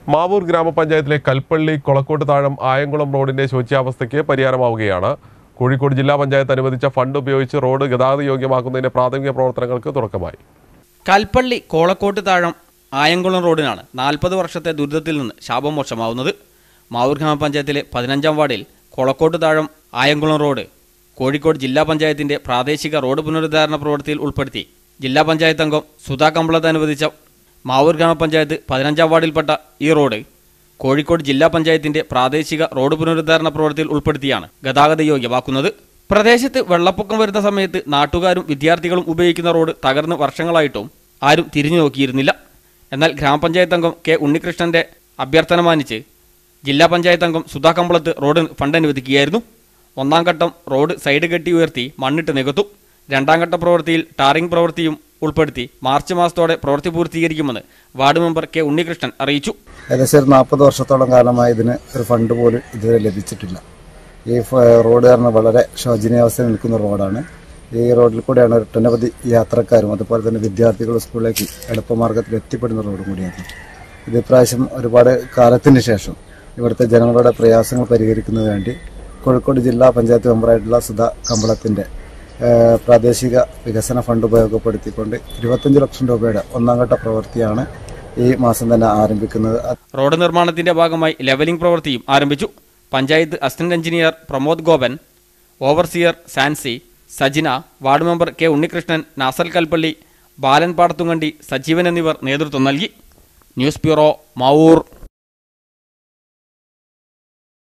മാവൂർ ഗ്രാമപഞ്ചായത്തിലെ കൽപ്പള്ളി കൊളക്കോട്ട് താഴം ആയംകുളം റോഡിന്റെ ശോച്യാവസ്ഥയ്ക്ക് പരിഹാരമാവുകയാണ് കോഴിക്കോട് ജില്ലാ പഞ്ചായത്ത് അനുവദിച്ച ഫണ്ട് ഉപയോഗിച്ച് റോഡ് ഗതാഗത യോഗ്യമാക്കുന്നതിന്റെ പ്രാഥമിക പ്രവർത്തനങ്ങൾക്ക് തുടക്കമായി കൽപ്പള്ളി കോളക്കോട്ട് താഴം ആയംകുളം റോഡിനാണ് നാൽപ്പത് വർഷത്തെ ദുരിതത്തിൽ നിന്ന് ശാപമോക്ഷമാവുന്നത് മാവൂർ ഗ്രാമപഞ്ചായത്തിലെ പതിനഞ്ചാം വാർഡിൽ കൊളക്കോട്ട് താഴം ആയംകുളം റോഡ് കോഴിക്കോട് ജില്ലാ പഞ്ചായത്തിന്റെ പ്രാദേശിക റോഡ് പുനരുദ്ധാരണ പ്രവൃത്തിയിൽ ഉൾപ്പെടുത്തി ജില്ലാ പഞ്ചായത്ത് അംഗം സുധാ കമ്പളത്ത് അനുവദിച്ച മാവൂർ ഗ്രാമപഞ്ചായത്ത് പതിനഞ്ചാം വാർഡിൽപ്പെട്ട ഈ റോഡ് കോഴിക്കോട് ജില്ലാ പഞ്ചായത്തിന്റെ പ്രാദേശിക റോഡ് പുനരുദ്ധാരണ പ്രവൃത്തിയിൽ ഉൾപ്പെടുത്തിയാണ് ഗതാഗത യോഗ്യമാക്കുന്നത് പ്രദേശത്ത് വെള്ളപ്പൊക്കം വരുന്ന സമയത്ത് നാട്ടുകാരും വിദ്യാർത്ഥികളും ഉപയോഗിക്കുന്ന റോഡ് തകർന്ന് വർഷങ്ങളായിട്ടും ആരും തിരിഞ്ഞു നോക്കിയിരുന്നില്ല എന്നാൽ ഗ്രാമപഞ്ചായത്ത് അംഗം കെ ഉണ്ണികൃഷ്ണന്റെ അഭ്യർത്ഥന മാനിച്ച് ജില്ലാ പഞ്ചായത്ത് അംഗം സുധാ കമ്പളത്ത് റോഡ് ഫണ്ട് അനുവദിക്കുകയായിരുന്നു ഒന്നാം ഘട്ടം റോഡ് സൈഡ് കെട്ടി ഉയർത്തി മണ്ണിട്ട് നികത്തും രണ്ടാം ഘട്ട പ്രവൃത്തിയിൽ ടാറിംഗ് പ്രവൃത്തിയും ഉൾപ്പെടുത്തി മാർച്ച് മാസത്തോടെ പ്രവൃത്തി പൂർത്തീകരിക്കുമെന്ന് വാർഡ് മെമ്പർ കെ ഉണ്ണികൃഷ്ണൻ അറിയിച്ചു ഏകദേശം ഒരു നാൽപ്പത് വർഷത്തോളം കാലമായി ഇതിന് ഒരു ഫണ്ട് പോലും ഇതുവരെ ലഭിച്ചിട്ടില്ല ഈ ഫ- റോഡ് കാരണം വളരെ ശോചനീയാവസ്ഥയിൽ നിൽക്കുന്ന റോഡാണ് ഈ റോഡിൽ കൂടെയാണ് ഒട്ടനവധി യാത്രക്കാരും അതുപോലെ തന്നെ വിദ്യാർത്ഥികളും സ്കൂളിലേക്ക് എളുപ്പമാർഗത്തിൽ എത്തിപ്പെടുന്ന റോഡും കൂടിയാണ് ഇത് ഇപ്രാവശ്യം ഒരുപാട് കാലത്തിന് ശേഷം ഇവിടുത്തെ ജനങ്ങളുടെ പ്രയാസങ്ങൾ പരിഹരിക്കുന്നതിന് വേണ്ടി കോഴിക്കോട് ജില്ലാ പഞ്ചായത്ത് മെമ്പറായിട്ടുള്ള സുധാ കമ്പളത്തിന്റെ ഏഹ്, പ്രാദേശിക വികസന ഫണ്ട് ഉപയോഗപ്പെടുത്തിക്കൊണ്ട് ഇരുപത്തഞ്ച് ലക്ഷം രൂപയുടെ ഒന്നാം ഘട്ട പ്രവൃത്തിയാണ് ഈ മാസം തന്നെ ആരംഭിക്കുന്നത് റോഡ് നിർമ്മാണത്തിന്റെ ഭാഗമായി ലെവലിംഗ് പ്രവൃത്തിയും ആരംഭിച്ചു panchayat assistant engineer Pramod Gopan overseer Sansi Sajina ward member K Unnikrishnan Nasal Kalppalli Balan Padathukandi Sajeevan എന്നിവർ നേതൃത്വം നൽകി ന്യൂസ് ബ്യൂറോ മാവൂർ